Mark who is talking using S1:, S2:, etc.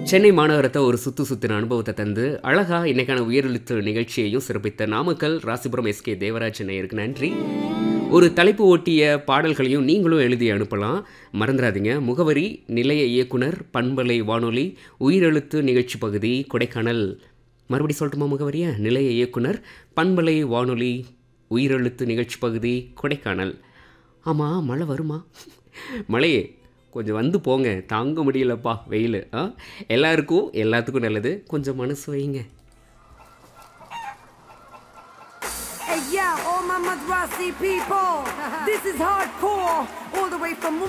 S1: சென்னை மாநகரத்தை ஒரு சுத்து சுத்தின அனுபவத்தை தந்து அழகா இன்னைக்கான உயரெழுத்து நிகழ்ச்சியையும் சிறப்பித்த நாமக்கல் ராசிபுரம் எஸ்கே தேவராஜ் நேயருக்கு நன்றி ஒரு தலைப்பு ஓட்டிய பாடல்களையும் நீங்களும் எழுதி அனுப்பலாம் மறந்துடாதீங்க முகவரி நிலைய இயக்குனர் பண்பலை வானொலி உயிரெழுத்து நிகழ்ச்சி பகுதி கொடைக்கானல் மறுபடி சொல்லட்டுமா முகவரியா நிலைய இயக்குனர் பண்பலை வானொலி உயிரெழுத்து நிகழ்ச்சி பகுதி கொடைக்கானல் ஆமாம் மழை வருமா மழையே கொஞ்சம் வந்து போங்க தாங்க முடியலப்பா வெயில் ஆ எல்லாருக்கும் எல்லாத்துக்கும் நல்லது கொஞ்சம் மனசு வைங்க
S2: Hey, yeah, all my Madrasi people. this is hardcore, all the way from